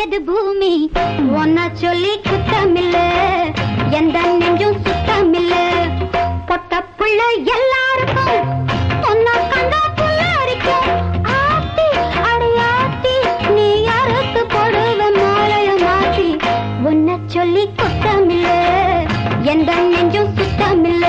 வாழுது பூமி ஒன்ன சொல்லி குத்தமில்ல எந்த நெஞ்சும் சுத்தமில்ல பொட்ட புள்ள எல்லாருக்கும் ஒன்ன கண்டா புள்ள அரிக்கும் ஆத்தி அடையாத்தி நீ யாருக்கு போடுவ மாலைய மாத்தி உன்னை சொல்லி குத்தமில்ல எந்த நெஞ்சும் சுத்தமில்ல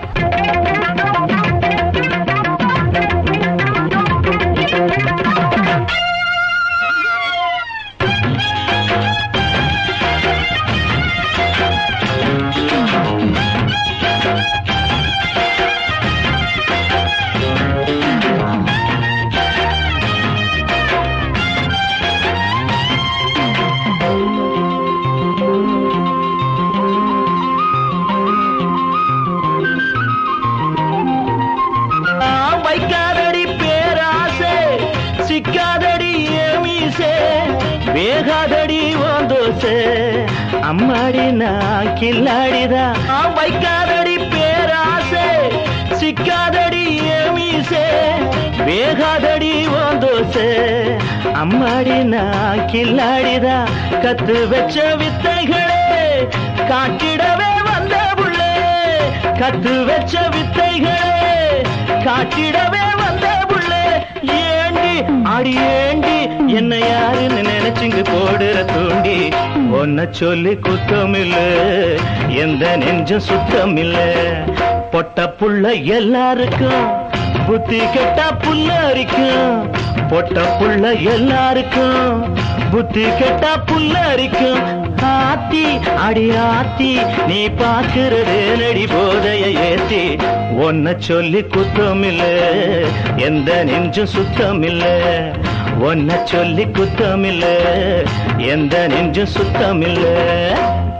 நான் வைக்காதடி பேராசை சிக்காதடி ஏமீசே வேகாதடி ஓந்தோசே அம்மாடி நான் கில்லாடிதான் நான் வைக்காதடி பேராசை சிக்காதடி ஏமீசே வேகாதடி ஓந்தோசே அம்மாடி நான் கில்லாடிதான் கத்து வச்ச வித்தைகளே காட்டிடவே வந்த புள்ளே கத்து வச்ச வித்தைகளே காட்டிடவே வந்த புள்ளே ஏண்டி அடி ஏண்டி என்ன யாருன்னு நினைச்சுங்க போடுற தூண்டி ஒன்ன சொல்லி குத்தம் இல்ல எந்த நெஞ்சம் சுத்தம் இல்ல பொட்ட புள்ள எல்லாருக்கும் புத்தி கெட்டா புல்ல அரிக்கும் பொட்ட புள்ள எல்லாருக்கும் புத்தி கெட்டா புல்ல அரிக்கும் ஆத்தி அடி ஆத்தி நீ பாக்குறது நடி போதைய ஏத்தி ஒன்ன சொல்லி குத்தம் இல்ல எந்த நெஞ்சும் சுத்தம் இல்ல ஒன்ன சொல்லி குத்தம் இல்ல எந்த நெஞ்சும் சுத்தம் இல்ல